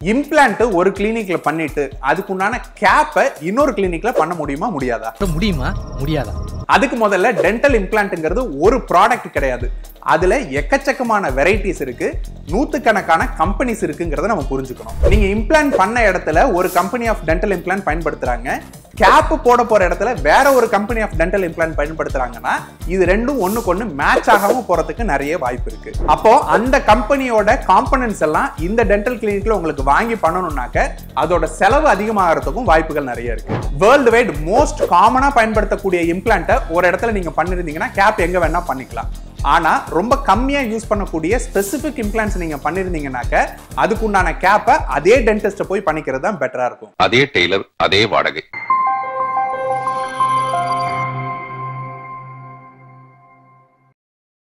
implant ஒரு கிளினிக்ல பண்ணிட்டு அதுக்குண்டான கேப்பை இன்னொரு கிளினிக்ல பண்ண முடியுமா முடியாதா அப்புறம் முடியுமா முடியாதா அதுக்கு முதல்ல டென்டல் இம்ப்ளான்ட்ங்கிறது ஒரு ப்ராடக்ட் கிடையாது அதுல எக்கச்சக்கமான வெரைட்டிஸ் இருக்கு நூத்துக்கணக்கான கம்பெனிஸ் இருக்குங்கிறத நம்ம புரிஞ்சுக்கணும் நீங்க இம்ப்ளான்ட் பண்ண இடத்துல ஒரு கம்பெனி ஆஃப் டென்டல் இம்ப்ளான்ட் பயன்படுத்துறாங்க கேப் போட போற இடத்துல வேற ஒரு கம்பெனி ஆஃப் டென்டல் இம்ப்ளான்ட் பயன்படுத்துறாங்கன்னா இது ரெண்டும் ஒண்ணுக்கு ஒண்ணு மேட்ச் ஆகாம போறதுக்கு நிறைய வாய்ப்பு இருக்கு அப்போ அந்த கம்பெனியோட காம்பனன்ட்ஸ் எல்லாம் இந்த டென்டல் கிளினிக்ல உங்களுக்கு வாங்கி பண்ணணும்னாக்க அதோட செலவு அதிகமாகிறதுக்கும் வாய்ப்புகள் நிறைய இருக்கு வேர்ல்டு வைட் மோஸ்ட் காமனா பயன்படுத்தக்கூடிய இம்ப்ளான்ட்டை ஒரு இடத்துல நீங்க பண்ணிருந்தீங்கன்னா கேப் எங்க வேணா பண்ணிக்கலாம் ஆனா ரொம்ப கம்மியா யூஸ் பண்ணக்கூடிய ஸ்பெசிபிக் இம்ப்ளான்ஸ் நீங்க பண்ணிருந்தீங்கன்னாக்க அதுக்குண்டான கேப்பை அதே டென்டிஸ்ட போய் பண்ணிக்கிறது தான் பெட்டரா இருக்கும் அதே டெய்லர் அதே வாடகை